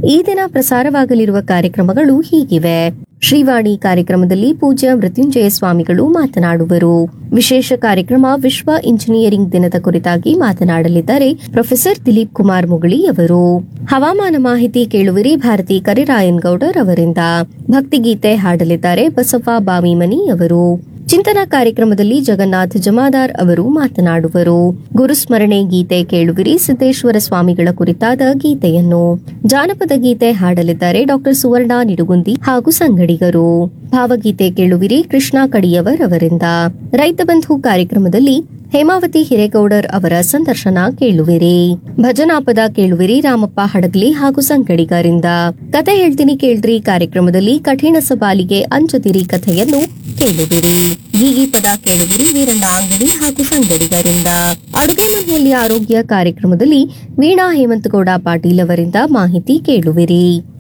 ಈ ದಿನ ಪ್ರಸಾರವಾಗಲಿರುವ ಕಾರ್ಯಕ್ರಮಗಳು ಹೀಗಿವೆ ಶ್ರೀವಾಣಿ ಕಾರ್ಯಕ್ರಮದಲ್ಲಿ ಪೂಜ್ಯ ಮೃತ್ಯುಂಜಯ ಸ್ವಾಮಿಗಳು ಮಾತನಾಡುವರು ವಿಶೇಷ ಕಾರ್ಯಕ್ರಮ ವಿಶ್ವ ಇಂಜಿನಿಯರಿಂಗ್ ದಿನದ ಕುರಿತಾಗಿ ಮಾತನಾಡಲಿದ್ದಾರೆ ಪ್ರೊಫೆಸರ್ ದಿಲೀಪ್ ಕುಮಾರ್ ಮುಗಳಿ ಅವರು ಹವಾಮಾನ ಮಾಹಿತಿ ಕೇಳುವಿರಿ ಭಾರತಿ ಕರಿರಾಯನ್ ಗೌಡರ್ ಅವರಿಂದ ಭಕ್ತಿಗೀತೆ ಹಾಡಲಿದ್ದಾರೆ ಬಸವ ಬಾವಿಮನಿ ಅವರು ಚಿಂತನ ಕಾರ್ಯಕ್ರಮದಲ್ಲಿ ಜಗನ್ನಾಥ್ ಜಮಾದಾರ್ ಅವರು ಮಾತನಾಡುವರು ಗುರುಸ್ಮರಣೆ ಗೀತೆ ಕೇಳುವಿರಿ ಸಿದ್ದೇಶ್ವರ ಸ್ವಾಮಿಗಳ ಕುರಿತಾದ ಗೀತೆಯನ್ನು ಜಾನಪದ ಗೀತೆ ಹಾಡಲಿದ್ದಾರೆ ಡಾಕ್ಟರ್ ಸುವರ್ಣ ನಿಡುಗುಂದಿ ಹಾಗೂ ಸಂಗಡಿಗರು ಭಾವಗೀತೆ ಕೇಳುವಿರಿ ಕೃಷ್ಣ ಕಡಿಯವರ್ ಅವರಿಂದ ರೈತ ಬಂಧು ಕಾರ್ಯಕ್ರಮದಲ್ಲಿ ಹೇಮಾವತಿ ಹಿರೇಗೌಡರ್ ಅವರ ಸಂದರ್ಶನ ಕೇಳುವಿರಿ ಭಜನಾಪದ ಕೇಳುವಿರಿ ರಾಮಪ್ಪ ಹಡಗ್ಲಿ ಹಾಗೂ ಸಂಗಡಿಗರಿಂದ ಕತೆ ಹೇಳ್ತೀನಿ ಕೇಳ್ರಿ ಕಾರ್ಯಕ್ರಮದಲ್ಲಿ ಕಠಿಣ ಸವಾಲಿಗೆ ಅಂಜುತಿರಿ ಕಥೆಯನ್ನು ಕೇಳುವಿರಿ ಗೀಗಿ ಪದ ಕೇಳುವಿರಿ ವೀರಣ್ಣ ಅಂಗಡಿ ಹಾಗೂ ಸಂಗಡಿಗರಿಂದ ಅಡುಗೆ ಮನೆಯಲ್ಲಿ ಆರೋಗ್ಯ ಕಾರ್ಯಕ್ರಮದಲ್ಲಿ ವೀಣಾ ಹೇಮಂತಗೌಡ ಪಾಟೀಲ್ ಅವರಿಂದ ಮಾಹಿತಿ ಕೇಳುವಿರಿ